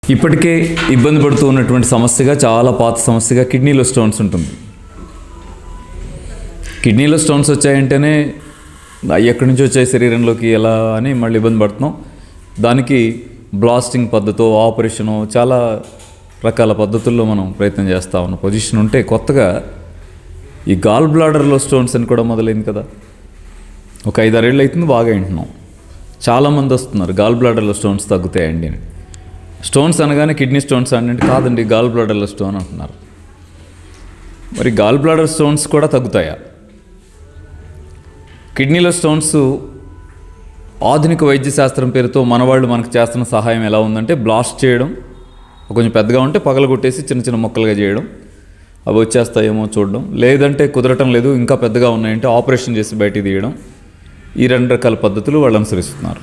ఇప్పటికే ఇబ్బంది పడుతూ ఉన్నటువంటి సమస్యగా చాలా పాత సమస్యగా కిడ్నీలో స్టోన్స్ ఉంటుంది కిడ్నీలో స్టోన్స్ వచ్చాయంటేనే అవి ఎక్కడి నుంచి వచ్చాయి శరీరంలోకి ఎలా అని మళ్ళీ ఇబ్బంది పడుతున్నాం దానికి బ్లాస్టింగ్ పద్ధతో ఆపరేషను చాలా రకాల పద్ధతుల్లో మనం ప్రయత్నం చేస్తూ ఉన్న పొజిషన్ ఉంటే కొత్తగా ఈ గాల్ బ్లాడర్లో స్టోన్స్ అని కూడా మొదలైంది కదా ఒక ఐదారేళ్ళు అవుతుంది బాగా వింటున్నాం చాలామంది వస్తున్నారు గాల్ బ్లాడర్లో స్టోన్స్ తగ్గుతాయండి అని స్టోన్స్ అనగానే కిడ్నీ స్టోన్స్ అంటే కాదండి గాల్ బ్లాడర్లో స్టోన్ అంటున్నారు మరి గాల్ బ్లాడర్ స్టోన్స్ కూడా తగ్గుతాయా కిడ్నీలో స్టోన్స్ ఆధునిక వైద్య శాస్త్రం పేరుతో మనవాళ్ళు మనకు చేస్తున్న సహాయం ఎలా ఉందంటే బ్లాస్ట్ చేయడం కొంచెం పెద్దగా ఉంటే పగలగొట్టేసి చిన్న చిన్న మొక్కలుగా చేయడం అవి వచ్చేస్తాయేమో చూడడం లేదంటే కుదరటం లేదు ఇంకా పెద్దగా ఉన్నాయంటే ఆపరేషన్ చేసి బయటికి తీయడం ఈ రెండు రకాల పద్ధతులు వాళ్ళు అనుసరిస్తున్నారు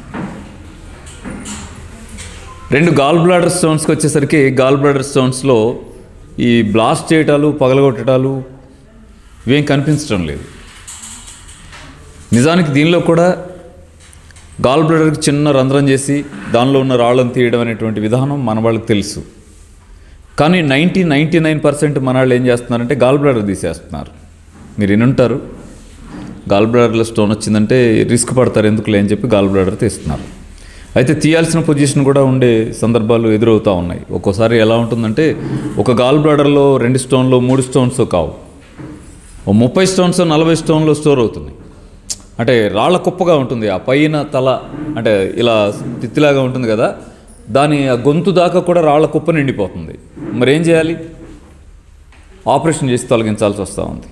రెండు గాల్ బ్లాడర్ స్టోన్స్కి వచ్చేసరికి గాల్ బ్లాడర్ స్టోన్స్లో ఈ బ్లాస్ట్ చేయటాలు పగలగొట్టడాలు ఇవేం కనిపించడం లేదు నిజానికి దీనిలో కూడా గాల్ బ్లాడర్కి చిన్న రంధ్రం చేసి దానిలో ఉన్న రాళ్ళను తీయడం అనేటువంటి విధానం మన వాళ్ళకి తెలుసు కానీ నైంటీ నైంటీ నైన్ పర్సెంట్ మన వాళ్ళు ఏం చేస్తున్నారంటే గాల్ బ్లాడర్ తీసేస్తున్నారు మీరు వినుంటారు గాల్ బ్లాడర్లో స్టోన్ వచ్చిందంటే రిస్క్ పడతారు ఎందుకులే అని చెప్పి గాల్ బ్లాడర్ తీస్తున్నారు అయితే తీయాల్సిన పొజిషన్ కూడా ఉండే సందర్భాలు ఎదురవుతూ ఉన్నాయి ఒక్కోసారి ఎలా ఉంటుందంటే ఒక గాల్ బ్లాడర్లో రెండు స్టోన్లు మూడు స్టోన్స్ కావు ఓ ముప్పై స్టోన్స్ నలభై స్టోన్లు స్టోర్ అవుతున్నాయి అంటే రాళ్ల కుప్పగా ఉంటుంది ఆ పైన తల అంటే ఇలా తిత్తిలాగా ఉంటుంది కదా దాని ఆ గొంతు దాకా కూడా రాళ్ల కుప్ప నిండిపోతుంది మరి ఏం చేయాలి ఆపరేషన్ చేసి తొలగించాల్సి వస్తూ ఉంది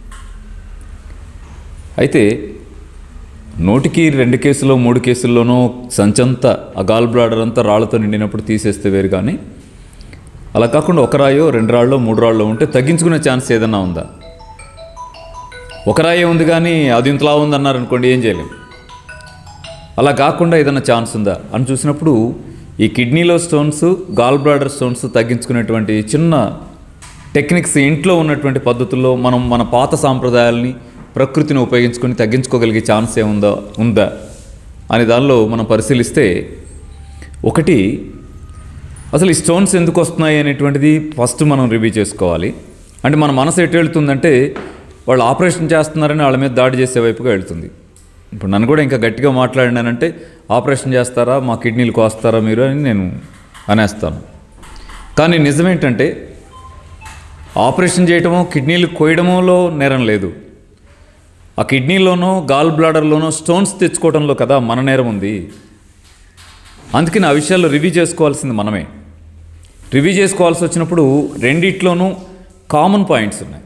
అయితే నోటికి రెండు కేసులో మూడు కేసుల్లోనూ సంచంతా ఆ గాల్ బ్లాడర్ అంతా రాళ్లతో నిండినప్పుడు తీసేస్తే వేరు కానీ అలా కాకుండా ఒక రాయో రెండు రాళ్ళో మూడు రాళ్ళో ఉంటే తగ్గించుకునే ఛాన్స్ ఏదన్నా ఉందా ఒక రాయే ఉంది కానీ అది ఇంతలా ఉంది అన్నారు అనుకోండి ఏం చేయలేం అలా కాకుండా ఏదైనా ఛాన్స్ ఉందా అని చూసినప్పుడు ఈ కిడ్నీలో స్టోన్స్ గాల్ బ్లాడర్ స్టోన్స్ తగ్గించుకునేటువంటి చిన్న టెక్నిక్స్ ఇంట్లో ఉన్నటువంటి పద్ధతుల్లో మనం మన పాత సాంప్రదాయాల్ని ప్రకృతిని ఉపయోగించుకొని తగ్గించుకోగలిగే ఛాన్స్ ఏముందా ఉందా అనే దానిలో మనం పరిశీలిస్తే ఒకటి అసలు ఈ స్టోన్స్ ఎందుకు వస్తున్నాయి అనేటువంటిది ఫస్ట్ మనం రివ్యూ చేసుకోవాలి అంటే మన మనసు ఎటు వెళ్తుందంటే వాళ్ళు ఆపరేషన్ చేస్తున్నారని వాళ్ళ మీద దాడి చేసే వైపుగా వెళ్తుంది ఇప్పుడు నన్ను కూడా ఇంకా గట్టిగా మాట్లాడినానంటే ఆపరేషన్ చేస్తారా మా కిడ్నీలు కోస్తారా మీరు అని నేను అనేస్తాను కానీ నిజమేంటంటే ఆపరేషన్ చేయటమో కిడ్నీలు కోయడమోలో నేరం లేదు ఆ కిడ్నీలోనో గాల్ బ్లాడర్లోనో స్టోన్స్ తెచ్చుకోవడంలో కదా మన నేరం ఉంది అందుకని ఆ విషయాల్లో రివ్యూ చేసుకోవాల్సింది మనమే రివ్యూ చేసుకోవాల్సి వచ్చినప్పుడు రెండిట్లోనూ కామన్ పాయింట్స్ ఉన్నాయి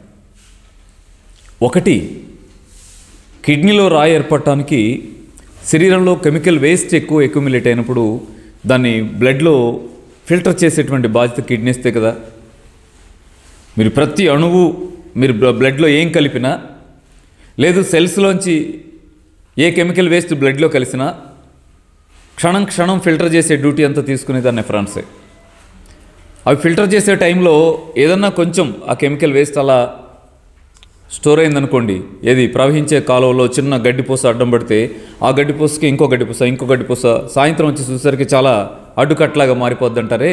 ఒకటి కిడ్నీలో రాయి ఏర్పడటానికి శరీరంలో కెమికల్ వేస్ట్ ఎక్కువ ఎక్యుమిలేట్ అయినప్పుడు దాన్ని బ్లడ్లో ఫిల్టర్ చేసేటువంటి బాధ్యత కిడ్నీస్తే కదా మీరు ప్రతి అణువు మీరు బ్ల- బ్లడ్లో ఏం కలిపినా లేదు సెల్స్లోంచి ఏ కెమికల్ వేస్ట్ బ్లడ్లో కలిసినా క్షణం క్షణం ఫిల్టర్ చేసే డ్యూటీ అంతా తీసుకునే దాన్ని ఫ్రాన్సే అవి ఫిల్టర్ చేసే టైంలో ఏదన్నా కొంచెం ఆ కెమికల్ వేస్ట్ అలా స్టోర్ అయిందనుకోండి ఏది ప్రవహించే కాలువలో చిన్న గడ్డిపూస అడ్డం పడితే ఆ గడ్డిపూసకి ఇంకో గడ్డిపూస ఇంకో గడ్డిపూస సాయంత్రం వచ్చి చూసేసరికి చాలా అడ్డుకట్లాగా మారిపోద్ది అంటారే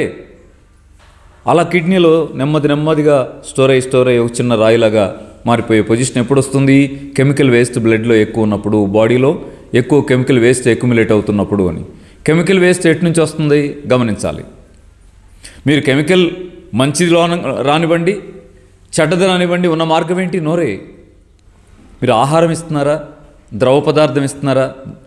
అలా కిడ్నీలో నెమ్మది నెమ్మదిగా స్టోర్ అయ్యి స్టోర్ అయ్యి ఒక చిన్న రాయిలాగా మారిపోయే పొజిషన్ ఎప్పుడు వస్తుంది కెమికల్ వేస్ట్ బ్లడ్లో ఎక్కువ ఉన్నప్పుడు బాడీలో ఎక్కువ కెమికల్ వేస్ట్ ఎక్యుములేట్ అవుతున్నప్పుడు అని కెమికల్ వేస్ట్ ఎటు నుంచి వస్తుంది గమనించాలి మీరు కెమికల్ మంచిది రాని- రానివ్వండి చెడ్డది రానివ్వండి ఉన్న మార్గం ఏంటి నోరే మీరు ఆహారం ఇస్తున్నారా ద్రవ పదార్థం ఇస్తున్నారా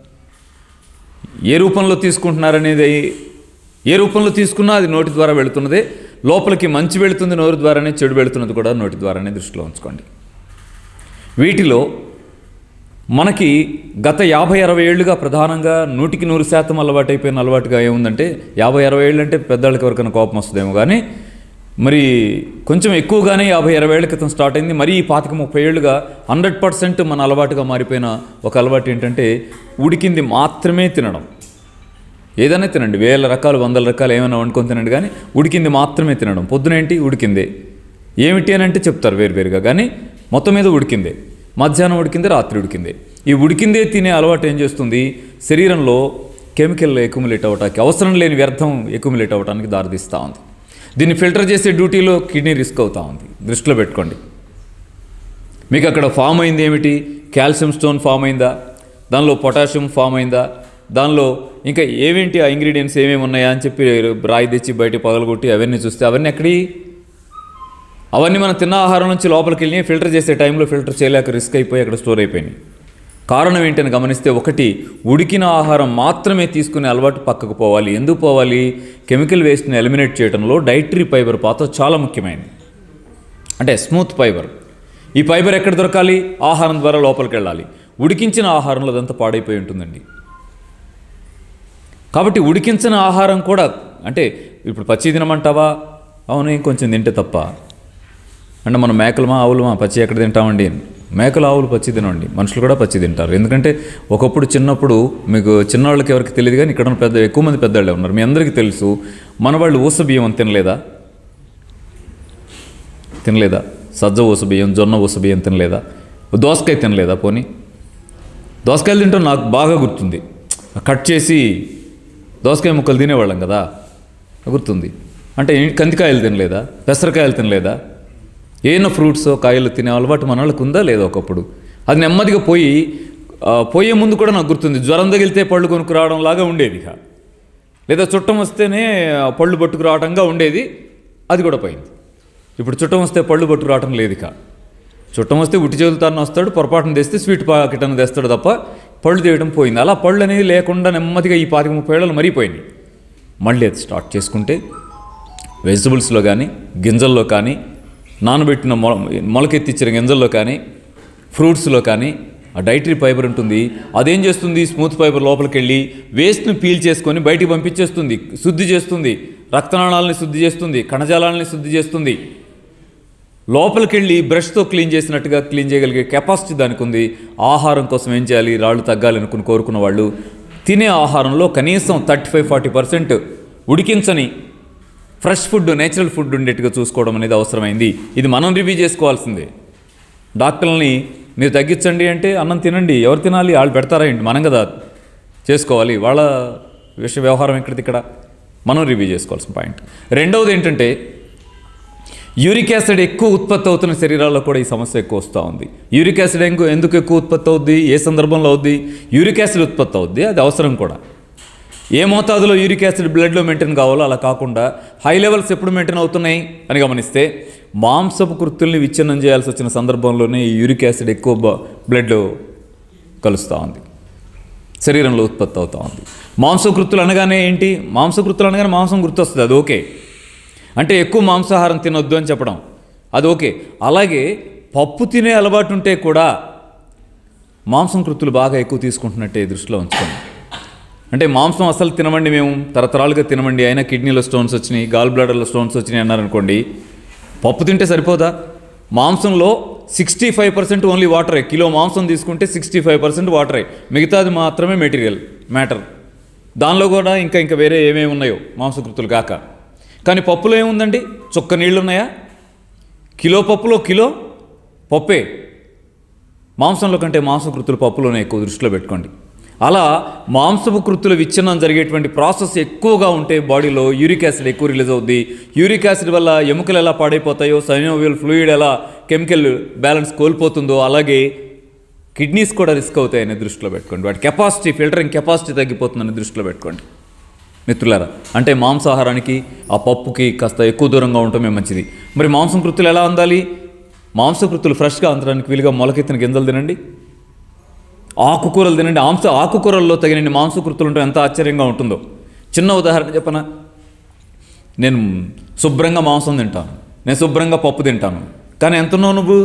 ఏ రూపంలో తీసుకుంటున్నారనేది ఏ రూపంలో తీసుకున్నా అది నోటి ద్వారా వెళుతున్నదే లోపలికి మంచి వెళుతుంది నోరు ద్వారానే చెడు వెళుతున్నది కూడా నోటి ద్వారానే దృష్టిలో ఉంచుకోండి వీటిలో మనకి గత యాభై అరవై ఏళ్ళుగా ప్రధానంగా నూటికి నూరు శాతం అలవాటైపోయిన అలవాటుగా ఏముందంటే యాభై అరవై ఏళ్ళు అంటే పెద్దవాళ్ళకి ఎవరికైనా కోపం వస్తుందేమో కానీ మరి కొంచెం ఎక్కువగానే యాభై అరవై ఏళ్ళ క్రితం స్టార్ట్ అయింది మరి ఈ పాతిక ముప్పై ఏళ్ళుగా హండ్రెడ్ పర్సెంట్ మన అలవాటుగా మారిపోయిన ఒక అలవాటు ఏంటంటే ఉడికింది మాత్రమే తినడం ఏదైనా తినండి వేల రకాలు వందల రకాలు ఏమైనా వండుకొని తినండి కానీ ఉడికింది మాత్రమే తినడం పొద్దునేంటి ఉడికిందే ఏమిటి అని అంటే చెప్తారు వేరువేరుగా కానీ మొత్తం మీద ఉడికిందే మధ్యాహ్నం ఉడికిందే రాత్రి ఉడికిందే ఈ ఉడికిందే తినే అలవాటు ఏం చేస్తుంది శరీరంలో కెమికల్ ఎక్యుములేట్ అవ్వటానికి అవసరం లేని వ్యర్థం ఎక్యుములేట్ అవ్వడానికి దారితీస్తూ ఉంది దీన్ని ఫిల్టర్ చేసే డ్యూటీలో కిడ్నీ రిస్క్ అవుతూ ఉంది దృష్టిలో పెట్టుకోండి మీకు అక్కడ ఫామ్ అయింది ఏమిటి కాల్షియం స్టోన్ ఫామ్ అయిందా దానిలో పొటాషియం ఫామ్ అయిందా దానిలో ఇంకా ఏమేంటి ఆ ఇంగ్రీడియంట్స్ ఏమేమి ఉన్నాయా అని చెప్పి రాయి తెచ్చి బయట పగలగొట్టి అవన్నీ చూస్తే అవన్నీ ఎక్కడి అవన్నీ మనం తిన్న ఆహారం నుంచి లోపలికి వెళ్ళి ఫిల్టర్ చేసే టైంలో ఫిల్టర్ చేయలేక రిస్క్ అయిపోయి అక్కడ స్టోర్ అయిపోయినాయి కారణం ఏంటని గమనిస్తే ఒకటి ఉడికిన ఆహారం మాత్రమే తీసుకునే అలవాటు పక్కకు పోవాలి ఎందుకు పోవాలి కెమికల్ వేస్ట్ని ఎలిమినేట్ చేయడంలో డైటరీ ఫైబర్ పాత్ర చాలా ముఖ్యమైనది అంటే స్మూత్ ఫైబర్ ఈ ఫైబర్ ఎక్కడ దొరకాలి ఆహారం ద్వారా లోపలికి వెళ్ళాలి ఉడికించిన ఆహారంలో అదంతా పాడైపోయి ఉంటుందండి కాబట్టి ఉడికించిన ఆహారం కూడా అంటే ఇప్పుడు పచ్చి తినమంటావా అవును ఇంకొంచెం తింటే తప్ప అంటే మనం మేకలమా ఆవులమా పచ్చి ఎక్కడ తింటామండి మేకలు ఆవులు పచ్చి తినండి మనుషులు కూడా పచ్చి తింటారు ఎందుకంటే ఒకప్పుడు చిన్నప్పుడు మీకు చిన్నవాళ్ళకి ఎవరికి తెలియదు కానీ ఇక్కడ ఉన్న పెద్ద ఎక్కువ మంది పెద్దవాళ్ళే ఉన్నారు మీ అందరికీ తెలుసు మన వాళ్ళు ఊస బియ్యం అని తినలేదా తినలేదా సజ్జ ఊస బియ్యం జొన్న ఊస బియ్యం తినలేదా దోసకాయ తినలేదా పోనీ దోసకాయలు తింటాం నాకు బాగా గుర్తుంది కట్ చేసి దోసకాయ ముక్కలు తినేవాళ్ళం కదా గుర్తుంది అంటే ఏ- కందికాయలు తినలేదా పెసరకాయలు తినలేదా ఏమైనా ఫ్రూట్స్ కాయలు తినే అలవాటు మన వాళ్ళకి ఉందా లేదా ఒకప్పుడు అది నెమ్మదిగా పోయి ఆ, పోయే ముందు కూడా నాకు గుర్తుంది జ్వరం తగిలితే పళ్ళు కొనుక్కు రావడం లాగా ఉండేది ఇక లేదా చుట్టం వస్తేనే ఆ, పళ్ళు పట్టుకు రావడంగా ఉండేది అది కూడా పోయింది ఇప్పుడు చుట్టం వస్తే పళ్ళు పట్టుకు రావటం లేదు ఇక చుట్టం వస్తే ఉట్టి చేతులతో వస్తాడు పొరపాటున తెస్తే స్వీట్ పాకెట్ అని తెస్తాడు తప్ప పళ్ళు తీయడం పోయింది అలా పళ్ళు అనేది లేకుండా నెమ్మదిగా ఈ పాతిక ముప్పై ఏళ్ళు మరిపోయింది మళ్ళీ అది స్టార్ట్ చేసుకుంటే వెజిటబుల్స్లో కానీ గింజల్లో కానీ నానబెట్టిన మొల మొలకెత్తిచ్చిన గింజల్లో కానీ ఫ్రూట్స్లో కానీ ఆ డైటరీ ఫైబర్ ఉంటుంది అదేం చేస్తుంది స్మూత్ ఫైబర్ లోపలికి వెళ్ళి వేస్ట్ని పీల్ చేసుకొని బయటికి పంపించేస్తుంది శుద్ధి చేస్తుంది రక్తనాళాలని శుద్ధి చేస్తుంది కణజాలాలని శుద్ధి చేస్తుంది లోపలికి వెళ్ళి బ్రష్తో క్లీన్ చేసినట్టుగా క్లీన్ చేయగలిగే కెపాసిటీ దానికి ఉంది ఆహారం కోసం ఏం చేయాలి రాళ్ళు తగ్గాలి అనుకుని కోరుకున్న వాళ్ళు తినే ఆహారంలో కనీసం థర్టీ ఫైవ్ ఫార్టీ పర్సెంట్ ఉడికించని ఫ్రెష్ ఫుడ్ నేచురల్ ఫుడ్ ఉండేట్టుగా చూసుకోవడం అనేది అవసరమైంది ఇది మనం రివ్యూ చేసుకోవాల్సిందే డాక్టర్లని మీరు తగ్గించండి అంటే అన్నం తినండి ఎవరు తినాలి వాళ్ళు పెడతారా ఏంటి మనం కదా చేసుకోవాలి వాళ్ళ విషయ వ్యవహారం ఎక్కడిది ఇక్కడ మనం రివ్యూ చేసుకోవాల్సిన పాయింట్ రెండవది ఏంటంటే యూరిక్ యాసిడ్ ఎక్కువ ఉత్పత్తి అవుతున్న శరీరాల్లో కూడా ఈ సమస్య ఎక్కువ వస్తూ ఉంది యూరిక్ యాసిడ్ ఎంకు- ఎందుకు ఎక్కువ ఉత్పత్తి అవుద్ది ఏ సందర్భంలో అవుద్ది యూరిక్ యాసిడ్ ఉత్పత్తి అవుద్ది అది అవసరం కూడా ఏ మోతాదులో యూరిక్ యాసిడ్ బ్లడ్లో మెయింటైన్ కావాలో అలా కాకుండా హై లెవెల్స్ ఎప్పుడు మెయింటైన్ అవుతున్నాయి అని గమనిస్తే మాంసపు కృత్తుల్ని విచ్ఛిన్నం చేయాల్సి వచ్చిన సందర్భంలోనే ఈ యూరిక్ యాసిడ్ ఎక్కువ బ- బ్లడ్లో కలుస్తూ ఉంది శరీరంలో ఉత్పత్తి అవుతూ ఉంది మాంసకృత్తులు అనగానే ఏంటి మాంసకృత్తులు అనగానే మాంసం గుర్తొస్తుంది అది ఓకే అంటే ఎక్కువ మాంసాహారం తినొద్దు అని చెప్పడం అది ఓకే అలాగే పప్పు తినే అలవాటు ఉంటే కూడా మాంసం కృత్తులు బాగా ఎక్కువ తీసుకుంటున్నట్టే దృష్టిలో ఉంచుకోండి అంటే మాంసం అసలు తినమండి మేము తరతరాలుగా తినమండి అయినా కిడ్నీలో స్టోన్స్ వచ్చినాయి గాల్ బ్లాడర్లో స్టోన్స్ వచ్చినాయి అన్నారనుకోండి పప్పు తింటే సరిపోదా మాంసంలో సిక్స్టీ ఫైవ్ పర్సెంట్ ఓన్లీ వాటరే కిలో మాంసం తీసుకుంటే సిక్స్టీ ఫైవ్ పర్సెంట్ వాటరే మిగతాది మాత్రమే మెటీరియల్ మ్యాటర్ దానిలో కూడా ఇంకా ఇంకా వేరే ఏమేమి ఉన్నాయో మాంసకృతులు కాక కానీ పప్పులో ఏముందండి చుక్క నీళ్ళు ఉన్నాయా కిలో పప్పులో కిలో పప్పే మాంసంలో కంటే మాంసకృతులు పప్పులోనే ఎక్కువ దృష్టిలో పెట్టుకోండి అలా మాంసపు కృతుల విచ్ఛిన్నం జరిగేటువంటి ప్రాసెస్ ఎక్కువగా ఉంటే బాడీలో యూరిక్ యాసిడ్ ఎక్కువ రిలీజ్ అవుద్ది యూరిక్ యాసిడ్ వల్ల ఎముకలు ఎలా పాడైపోతాయో సైనోవియల్ ఫ్లూయిడ్ ఎలా కెమికల్ బ్యాలెన్స్ కోల్పోతుందో అలాగే కిడ్నీస్ కూడా రిస్క్ అవుతాయని దృష్టిలో పెట్టుకోండి వాటి కెపాసిటీ ఫిల్టరింగ్ కెపాసిటీ తగ్గిపోతుందని దృష్టిలో పెట్టుకోండి మిత్రులారా అంటే మాంసాహారానికి ఆ పప్పుకి కాస్త ఎక్కువ దూరంగా ఉండటమే మంచిది మరి మాంసం కృతులు ఎలా అందాలి మాంసకృతులు ఫ్రెష్గా అందడానికి వీలుగా మొలకెత్తిన గింజలు తినండి ఆకుకూరలు తినండి ఆంస ఆకుకూరల్లో తగినన్ని మాంసకృతులు ఉంటే ఎంత ఆశ్చర్యంగా ఉంటుందో చిన్న ఉదాహరణ చెప్పనా నేను శుభ్రంగా మాంసం తింటాను నేను శుభ్రంగా పప్పు తింటాను కానీ ఎంత ఉన్నావు నువ్వు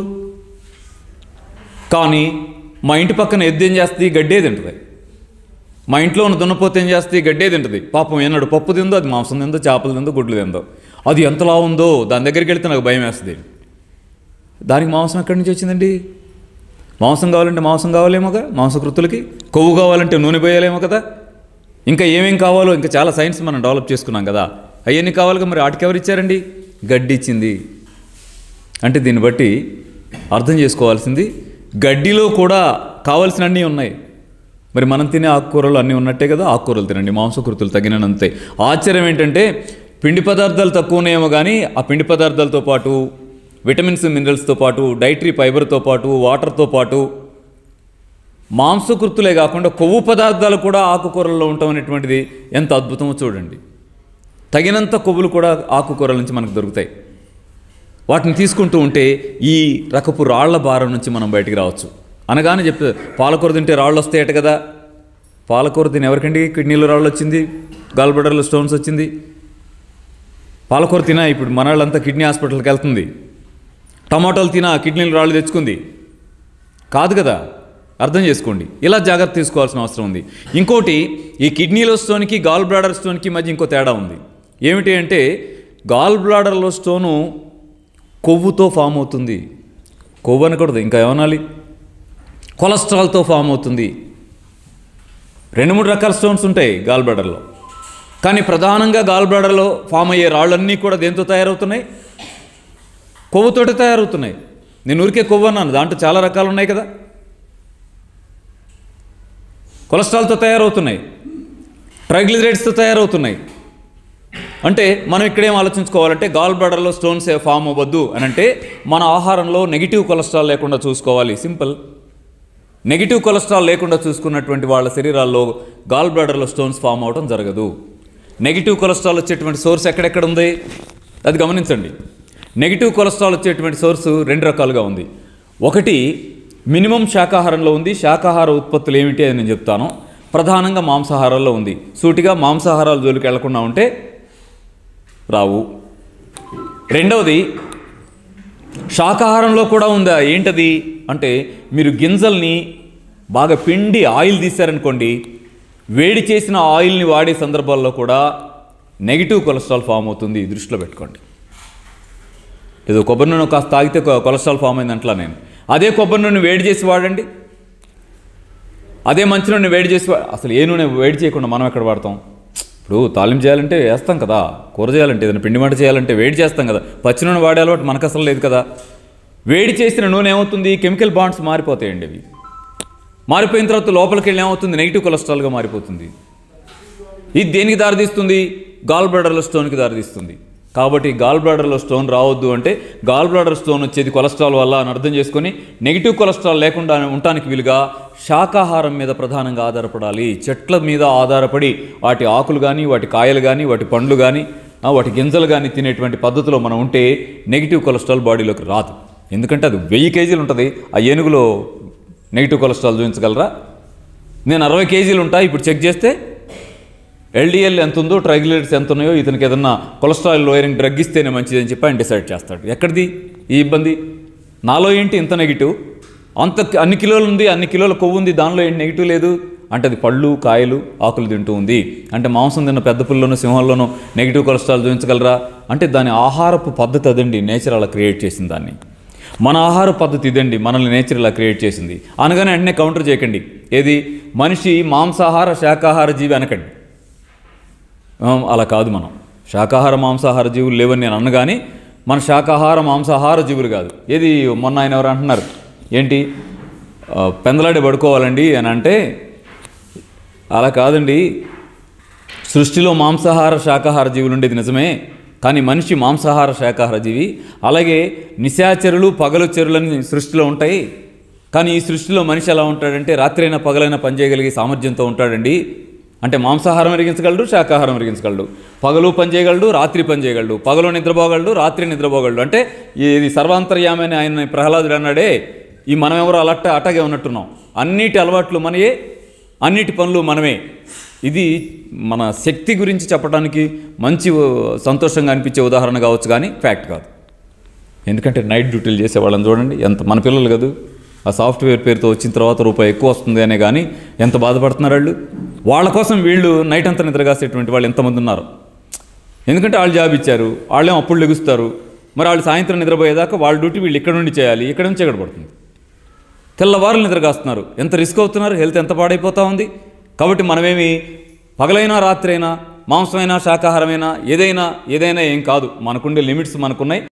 కానీ మా ఇంటి పక్కన ఎద్దు ఏం చేస్తుంది గడ్డే తింటుంది మా ఇంట్లో ఉన్న దున్నపోతే ఏం చేస్తుంది గడ్డే తింటుంది పాపం ఏనాడు పప్పు తిందో అది మాంసం తిందో చేపలు తిందో గుడ్లు తిందో అది ఎంతలా ఉందో దాని దగ్గరికి వెళ్తే నాకు భయం వేస్తుంది దానికి మాంసం ఎక్కడి నుంచి వచ్చిందండి మాంసం కావాలంటే మాంసం కావాలేమోగా మాంసకృతులకి కొవ్వు కావాలంటే నూనె పోయాలేమో కదా ఇంకా ఏమేం కావాలో ఇంకా చాలా సైన్స్ మనం డెవలప్ చేసుకున్నాం కదా అవన్నీ కావాలిగా మరి వాటికి ఎవరు ఇచ్చారండి గడ్డి ఇచ్చింది అంటే దీన్ని బట్టి అర్థం చేసుకోవాల్సింది గడ్డిలో కూడా కావలసినన్నీ ఉన్నాయి మరి మనం తినే ఆకుకూరలు అన్నీ ఉన్నట్టే కదా ఆకుకూరలు తినండి మాంసకృతులు తగినంతే ఆశ్చర్యం ఏంటంటే పిండి పదార్థాలు తక్కువ ఉన్నాయేమో కానీ ఆ పిండి పదార్థాలతో పాటు విటమిన్స్ మినరల్స్తో పాటు డైటరీ ఫైబర్తో పాటు వాటర్తో పాటు మాంసకృతులే కాకుండా కొవ్వు పదార్థాలు కూడా ఆకుకూరల్లో ఉండటం అనేటువంటిది ఎంత అద్భుతమో చూడండి తగినంత కొవ్వులు కూడా ఆకుకూరల నుంచి మనకు దొరుకుతాయి వాటిని తీసుకుంటూ ఉంటే ఈ రకపు రాళ్ల భారం నుంచి మనం బయటికి రావచ్చు అనగానే చెప్తే పాలకూర తింటే రాళ్ళు వస్తాయట కదా పాలకూర తిని ఎవరికండి కిడ్నీలో రాళ్ళు వచ్చింది గాల్బడర్లో స్టోన్స్ వచ్చింది పాలకూర తినా ఇప్పుడు మన వాళ్ళంతా కిడ్నీ హాస్పిటల్కి వెళ్తుంది టమాటాలు తినా కిడ్నీలో రాళ్ళు తెచ్చుకుంది కాదు కదా అర్థం చేసుకోండి ఇలా జాగ్రత్త తీసుకోవాల్సిన అవసరం ఉంది ఇంకోటి ఈ కిడ్నీలో స్టోన్కి గాల్ బ్లాడర్ స్టోన్కి మధ్య ఇంకో తేడా ఉంది ఏమిటి అంటే గాల్ బ్లాడర్లో స్టోను కొవ్వుతో ఫామ్ అవుతుంది కొవ్వు అనకూడదు ఇంకా ఏమనాలి కొలెస్ట్రాల్తో ఫామ్ అవుతుంది రెండు మూడు రకాల స్టోన్స్ ఉంటాయి గాల్ బ్లాడర్లో కానీ ప్రధానంగా గాల్ బ్లాడర్లో ఫామ్ అయ్యే రాళ్ళన్నీ కూడా దేంతో తయారవుతున్నాయి కొవ్వుతోటి తయారవుతున్నాయి నేను ఊరికే కొవ్వు అన్నాను దాంట్లో చాలా రకాలు ఉన్నాయి కదా కొలెస్ట్రాల్తో తయారవుతున్నాయి ట్రైగ్లిజరైడ్స్తో తయారవుతున్నాయి అంటే మనం ఇక్కడేం ఆలోచించుకోవాలంటే గాల్ బ్లాడర్లో స్టోన్స్ ఏ ఫామ్ అవ్వద్దు అని అంటే మన ఆహారంలో నెగిటివ్ కొలెస్ట్రాల్ లేకుండా చూసుకోవాలి సింపుల్ నెగిటివ్ కొలెస్ట్రాల్ లేకుండా చూసుకున్నటువంటి వాళ్ళ శరీరాల్లో గాల్ బ్లాడర్లో స్టోన్స్ ఫామ్ అవడం జరగదు నెగిటివ్ కొలెస్ట్రాల్ వచ్చేటువంటి సోర్స్ ఎక్కడెక్కడ ఉంది అది గమనించండి నెగిటివ్ కొలెస్ట్రాల్ వచ్చేటువంటి సోర్స్ రెండు రకాలుగా ఉంది ఒకటి మినిమం శాకాహారంలో ఉంది శాకాహార ఉత్పత్తులు ఏమిటి అని నేను చెప్తాను ప్రధానంగా మాంసాహారాల్లో ఉంది సూటిగా మాంసాహారాల జోలికి వెళ్లకుండా ఉంటే రావు రెండవది శాకాహారంలో కూడా ఉందా ఏంటది అంటే మీరు గింజల్ని బాగా పిండి ఆయిల్ తీశారనుకోండి వేడి చేసిన ఆయిల్ని వాడే సందర్భాల్లో కూడా నెగిటివ్ కొలెస్ట్రాల్ ఫామ్ అవుతుంది దృష్టిలో పెట్టుకోండి ఏదో కొబ్బరి నూనె కాస్త తాగితే కొ- కొలెస్ట్రాల్ ఫామ్ అయింది అంట్లా నేను అదే కొబ్బరి నూనె వేడి చేసి వాడండి అదే మంచి నూనె వేడి చేసి వా- అసలు ఏ నూనె వేడి చేయకుండా మనం ఎక్కడ వాడతాం ఇప్పుడు తాలింపు చేయాలంటే వేస్తాం కదా కూర చేయాలంటే ఏదైనా పిండి వంట చేయాలంటే వేడి చేస్తాం కదా పచ్చి నూనె వాడే అలవాటు మనకు అసలు లేదు కదా వేడి చేసిన నూనె ఏమవుతుంది కెమికల్ బాండ్స్ మారిపోతాయండి అవి మారిపోయిన తర్వాత లోపలికి వెళ్ళి ఏమవుతుంది నెగిటివ్ కొలెస్ట్రాల్గా మారిపోతుంది ఇది దేనికి దారితీస్తుంది గాల్ బ్లాడర్లో స్టోన్కి దారితీస్తుంది కాబట్టి గాల్ బ్లాడర్లో స్టోన్ రావద్దు అంటే గాల్ బ్లాడర్ స్టోన్ వచ్చేది కొలెస్ట్రాల్ వల్ల అని అర్థం చేసుకొని నెగిటివ్ కొలెస్ట్రాల్ లేకుండా ఉండటానికి వీలుగా శాకాహారం మీద ప్రధానంగా ఆధారపడాలి చెట్ల మీద ఆధారపడి వాటి ఆకులు కానీ వాటి కాయలు కానీ వాటి పండ్లు కానీ ఆ, వాటి గింజలు కానీ తినేటువంటి పద్ధతిలో మనం ఉంటే నెగిటివ్ కొలెస్ట్రాల్ బాడీలోకి రాదు ఎందుకంటే అది వెయ్యి కేజీలు ఉంటుంది ఆ ఏనుగులో నెగిటివ్ కొలెస్ట్రాల్ చూపించగలరా నేను అరవై కేజీలు ఉంటా ఇప్పుడు చెక్ చేస్తే ఎల్డిఎల్ ఎంత ఉందో ట్రైగ్లిసరైడ్స్ ఎంత ఉన్నాయో ఇతనికి ఏదన్నా కొలెస్ట్రాల్ లోయరింగ్ డ్రగ్ ఇస్తేనే మంచిది అని చెప్పి ఆయన డిసైడ్ చేస్తాడు ఎక్కడిది ఈ ఇబ్బంది నాలో ఏంటి ఇంత నెగిటివ్ అంత అన్ని కిలోలు ఉంది అన్ని కిలోల కొవ్వు ఉంది దానిలో ఏంటి నెగిటివ్ లేదు అంటే అది పళ్ళు కాయలు ఆకులు తింటూ ఉంది అంటే మాంసం తిన్న పెద్ద పుల్లోనూ సింహంలోనూ నెగిటివ్ కొలెస్ట్రాల్ చూపించగలరా అంటే దాని ఆహారపు పద్ధతి అదండి నేచర్ అలా క్రియేట్ చేసింది దాన్ని మన ఆహార పద్ధతి ఇదండి మనల్ని నేచర్ ఇలా క్రియేట్ చేసింది అనగానే వెంటనే కౌంటర్ చేయకండి ఏది మనిషి మాంసాహార శాకాహార జీవి అనకండి ఆ, అలా కాదు మనం శాకాహార మాంసాహార జీవులు లేవని నేను అన్నగాని మన శాకాహార మాంసాహార జీవులు కాదు ఏది మొన్న ఆయన ఎవరు అంటున్నారు ఏంటి ఆ, పెందలాడి పడుకోవాలండి అని అంటే అలా కాదండి సృష్టిలో మాంసాహార శాకాహార జీవులు ఉండేది నిజమే కానీ మనిషి మాంసాహార శాకాహార జీవి అలాగే నిశాచరులు పగలు చెరులని సృష్టిలో ఉంటాయి కానీ ఈ సృష్టిలో మనిషి ఎలా ఉంటాడంటే రాత్రైనా పగలైనా పనిచేయగలిగే సామర్థ్యంతో ఉంటాడండి అంటే మాంసాహారం ఎరిగించగలడు శాకాహారం ఎరిగించగలడు పగలు పనిచేయగలడు రాత్రి పనిచేయగలడు పగలు నిద్రపోగలడు రాత్రి నిద్రపోగలడు అంటే ఇది సర్వాంతర్యామి అని ఆయన ప్రహ్లాదుడు అన్నాడే ఈ మనం ఎవరు అలట్ట అట్టగే ఉన్నట్టున్నాం అన్నిటి అలవాట్లు మనయే అన్నిటి పనులు మనమే ఇది మన శక్తి గురించి చెప్పడానికి మంచి ఓ, సంతోషంగా అనిపించే ఉదాహరణ కావచ్చు కానీ ఫ్యాక్ట్ కాదు ఎందుకంటే నైట్ డ్యూటీలు చేసే వాళ్ళని చూడండి ఎంత మన పిల్లలు కాదు ఆ సాఫ్ట్వేర్ పేరుతో వచ్చిన తర్వాత రూపాయి ఎక్కువ వస్తుంది అనే కానీ ఎంత బాధపడుతున్నారు వాళ్ళు వాళ్ళ కోసం వీళ్ళు నైట్ అంతా నిద్రగాసేటువంటి వాళ్ళు ఎంతమంది ఉన్నారు ఎందుకంటే వాళ్ళు జాబ్ ఇచ్చారు వాళ్ళేం అప్పుడు లెగుస్తారు మరి వాళ్ళు సాయంత్రం నిద్రపోయేదాకా వాళ్ళ డ్యూటీ వీళ్ళు ఇక్కడ నుండి చేయాలి ఇక్కడ నుంచి ఎక్కడ పడుతుంది తెల్లవారులు నిద్రగాస్తున్నారు ఎంత రిస్క్ అవుతున్నారు హెల్త్ ఎంత పాడైపోతా ఉంది కాబట్టి మనమేమి పగలైనా రాత్రైనా మాంసమైనా శాకాహారమైనా ఏదైనా ఏదైనా ఏం కాదు మనకుండే లిమిట్స్ మనకున్నాయి